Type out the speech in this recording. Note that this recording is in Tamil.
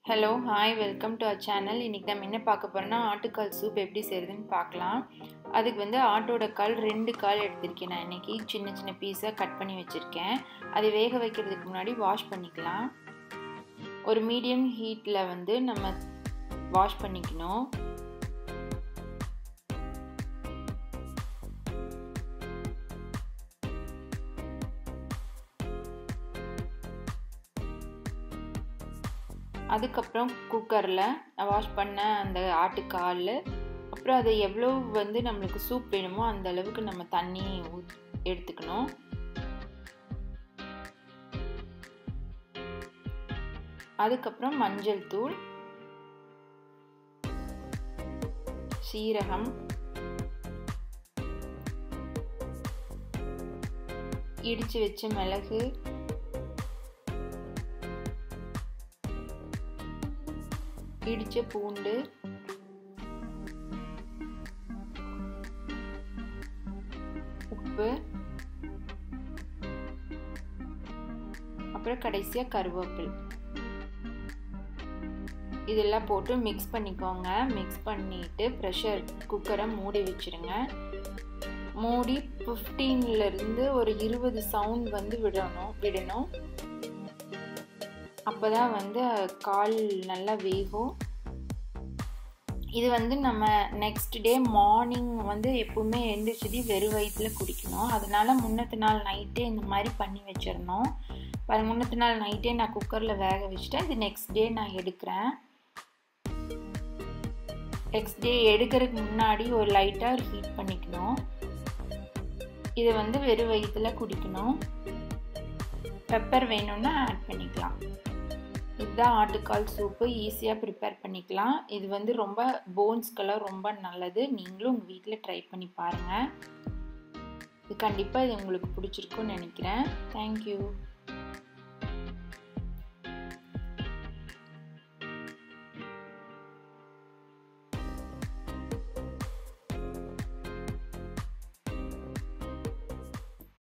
hello hi welcome to our channel இன்றைக்கி நம்ம என்ன பார்க்க போகிறோம்னா ஆட்டுக்கால் சூப் எப்படி செய்கிறதுன்னு பார்க்கலாம் அதுக்கு வந்து ஆட்டோட கால் ரெண்டு கால் எடுத்திருக்கேன் நான் இன்றைக்கி சின்ன சின்ன பீஸாக கட் பண்ணி வச்சுருக்கேன் அதை வேக வைக்கிறதுக்கு முன்னாடி வாஷ் பண்ணிக்கலாம் ஒரு மீடியம் ஹீட்டில் வந்து நம்ம வாஷ் பண்ணிக்கணும் அதுக்கப்புறம் குக்கரில் வாஷ் பண்ண அந்த ஆட்டுக்கால் அப்புறம் அதை எவ்வளோ வந்து நம்மளுக்கு சூப் வேணுமோ அந்த அளவுக்கு நம்ம தண்ணி ஊத் எடுத்துக்கணும் அதுக்கப்புறம் மஞ்சள் தூள் சீரகம் இடித்து வச்ச மிளகு இடித்த பூண்டு உப்பு அப்புறம் கடைசியாக கருவேப்பில் இதெல்லாம் போட்டு மிக்ஸ் பண்ணிக்கோங்க மிக்ஸ் பண்ணிவிட்டு ப்ரெஷர் குக்கரை மூடி வச்சுருங்க மூடி ஃபிஃப்டீன்லேருந்து ஒரு இருபது சவுண்ட் வந்து விடணும் விடணும் அப்போ தான் வந்து கால் நல்லா வேகும் இது வந்து நம்ம நெக்ஸ்ட் டே மார்னிங் வந்து எப்பவுமே எழுந்திரிச்சது வெறும் வயிற்றில் குடிக்கணும் அதனால் முன்னத்து நாள் நைட்டே இந்த மாதிரி பண்ணி வச்சிடணும் பாருங்க முன்னத்து நாள் நைட்டே நான் குக்கரில் வேக வச்சுட்டேன் இது நெக்ஸ்ட் டே நான் எடுக்கிறேன் நெக்ஸ்ட் டே எடுக்கிறதுக்கு முன்னாடி ஒரு லைட்டாக ஹீட் பண்ணிக்கணும் இதை வந்து வெறும் வயிற்றில் குடிக்கணும் பெப்பர் வேணும்னா ஆட் பண்ணிக்கலாம் இதுதான் ஆட்டுக்கால் சூப்பு ஈஸியாக ப்ரிப்பேர் பண்ணிக்கலாம் இது வந்து ரொம்ப போன்ஸ்க்கெல்லாம் ரொம்ப நல்லது நீங்களும் உங்கள் வீட்டில் ட்ரை பண்ணி பாருங்கள் இது கண்டிப்பாக இது உங்களுக்கு பிடிச்சிருக்குன்னு நினைக்கிறேன் தேங்க்யூ